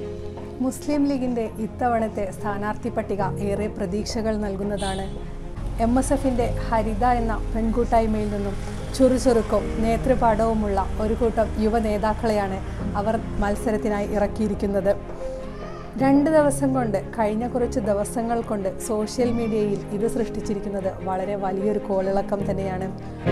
മുസ്ലിം ലീഗിൻ്റെ ഇത്തവണത്തെ സ്ഥാനാർത്ഥി പട്ടിക ഏറെ പ്രതീക്ഷകൾ നൽകുന്നതാണ് എം എസ് എഫിൻ്റെ ഹരിത എന്ന പെൺകൂട്ടായ്മയിൽ നിന്നും ചുറുചുറുക്കും നേതൃപാഠവുമുള്ള ഒരു കൂട്ടം യുവ നേതാക്കളെയാണ് അവർ മത്സരത്തിനായി ഇറക്കിയിരിക്കുന്നത് രണ്ട് ദിവസം കൊണ്ട് കഴിഞ്ഞ കുറച്ച് ദിവസങ്ങൾ കൊണ്ട് സോഷ്യൽ മീഡിയയിൽ ഇത് സൃഷ്ടിച്ചിരിക്കുന്നത് വളരെ വലിയൊരു കോളിളക്കം തന്നെയാണ്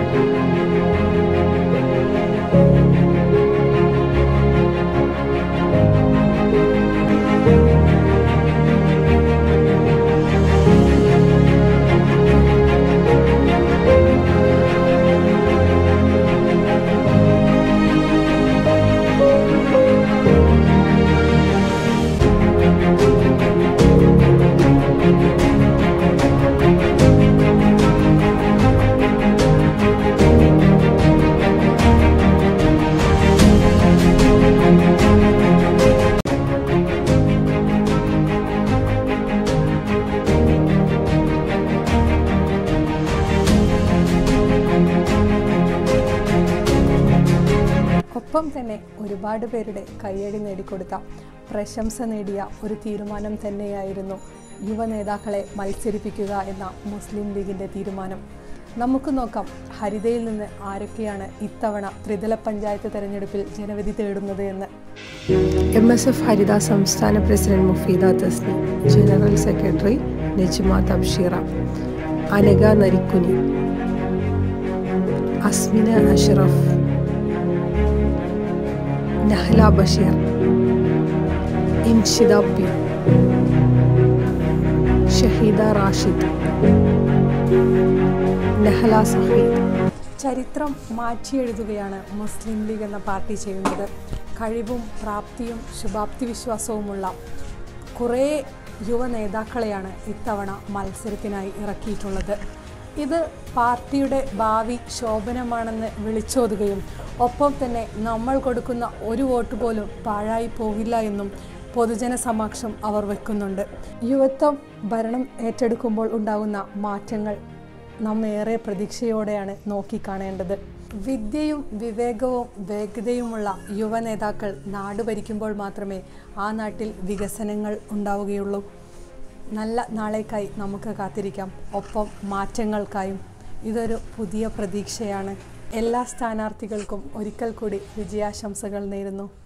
ഒപ്പം തന്നെ ഒരുപാട് പേരുടെ കയ്യടി നേടിക്കൊടുത്ത പ്രശംസ നേടിയ ഒരു തീരുമാനം തന്നെയായിരുന്നു യുവ നേതാക്കളെ മത്സരിപ്പിക്കുക എന്ന മുസ്ലിം ലീഗിൻ്റെ തീരുമാനം നമുക്ക് നോക്കാം ഹരിതയിൽ നിന്ന് ആരൊക്കെയാണ് ഇത്തവണ ത്രിതല പഞ്ചായത്ത് തെരഞ്ഞെടുപ്പിൽ ജനവിധി തേടുന്നത് എന്ന് എം എസ് എഫ് ഹരിത സംസ്ഥാന president Mufeeda Thasni general secretary Najma Thabsheera Anaka Narikkuni Asmina Ashraf Nahla Basheer Inshida P Shaheeda Rashid Nahala Saheed ചരിത്രം മാറ്റിയെഴുതുകയാണ് മുസ്ലിം ലീഗ് എന്ന പാർട്ടി ചെയ്യുന്നത് കഴിവും പ്രാപ്തിയും ശുഭാപ്തി വിശ്വാസവുമുള്ള കുറേ യുവ നേതാക്കളെയാണ് ഇത്തവണ മത്സരത്തിനായി ഇറക്കിയിട്ടുള്ളത് ഇത് പാർട്ടിയുടെ ഭാവി ശോഭനമാണെന്ന് വിളിച്ചോതുകയും ഒപ്പം തന്നെ നമ്മൾ കൊടുക്കുന്ന ഒരു വോട്ട് പോലും പാഴായി പോകില്ല എന്നും പൊതുജന സമക്ഷം അവർ വെക്കുന്നുണ്ട് യുവത്വം ഭരണം ഏറ്റെടുക്കുമ്പോൾ ഉണ്ടാകുന്ന മാറ്റങ്ങൾ നാം ഏറെ പ്രതീക്ഷയോടെയാണ് നോക്കിക്കാണേണ്ടത് വിദ്യയും വിവേകവും വേഗതയുമുള്ള യുവ നേതാക്കൾ നാട് ഭരിക്കുമ്പോൾ മാത്രമേ ആ നാട്ടിൽ വികസനങ്ങൾ ഉണ്ടാവുകയുള്ളൂ നല്ല നാളേക്കായി നമുക്ക് കാത്തിരിക്കാം ഒപ്പം മാറ്റങ്ങൾക്കായും ഇതൊരു പുതിയ പ്രതീക്ഷയാണ് എല്ലാ സ്ഥാനാർത്ഥികൾക്കും ഒരിക്കൽ കൂടി വിജയാശംസകൾ നേരുന്നു